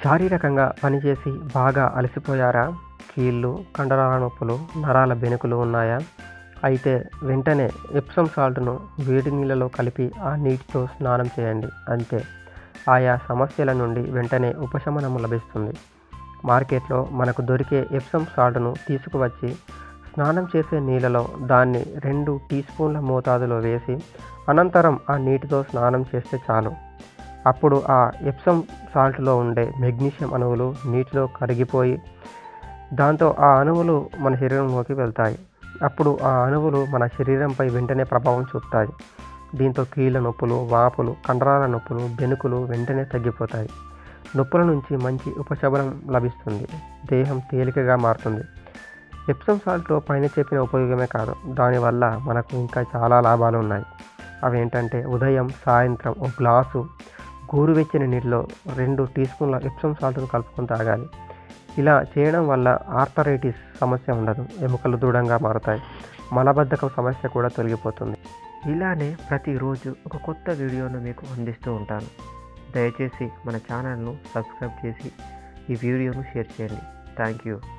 శారీరకంగా పనిచేసి బాగా అలసిపోయారా కీళ్ళు కండరాల నొప్పులు నరాల బెణుకులు ఉన్నాయా అయితే వెంటనే ఎప్సమ్ సాల్ట్ను వేడి నీళ్ళలో కలిపి ఆ నీటితో స్నానం చేయండి అంతే ఆయా సమస్యల నుండి వెంటనే ఉపశమనం లభిస్తుంది మార్కెట్లో మనకు దొరికే ఎప్సమ్ సాల్ట్ను తీసుకువచ్చి స్నానం చేసే నీళ్ళలో దాన్ని రెండు టీ స్పూన్ల మోతాదులో వేసి అనంతరం ఆ నీటితో స్నానం చేస్తే చాలు అప్పుడు ఆ ఎప్సమ్ సాల్ట్లో ఉండే మెగ్నీషియం అణువులు నీటిలో కరిగిపోయి దాంతో ఆ అణువులు మన శరీరంలోకి వెళ్తాయి అప్పుడు ఆ అణువులు మన శరీరంపై వెంటనే ప్రభావం చూపుతాయి దీంతో కీళ్ళ నొప్పులు వాపులు కండరాల నొప్పులు బెనుకులు వెంటనే తగ్గిపోతాయి నొప్పుల నుంచి మంచి ఉపశమనం లభిస్తుంది దేహం తేలికగా మారుతుంది ఎప్సమ్ సాల్ట్లో పైన చెప్పిన ఉపయోగమే కాదు దానివల్ల మనకు ఇంకా చాలా లాభాలు ఉన్నాయి అవి ఏంటంటే ఉదయం సాయంత్రం ఒక గ్లాసు గోరువెచ్చని నీటిలో రెండు టీ స్పూన్ల ఎప్సమ్ సాల్ట్ను కలుపుకొని తాగాలి ఇలా చేయడం వల్ల ఆర్థరైటిస్ సమస్య ఉండదు ఎముకలు దృఢంగా మారుతాయి మలబద్ధకం సమస్య కూడా తొలగిపోతుంది ఇలానే ప్రతిరోజు ఒక కొత్త వీడియోను మీకు అందిస్తూ ఉంటాను దయచేసి మన ఛానల్ను సబ్స్క్రైబ్ చేసి ఈ వీడియోను షేర్ చేయండి థ్యాంక్ యూ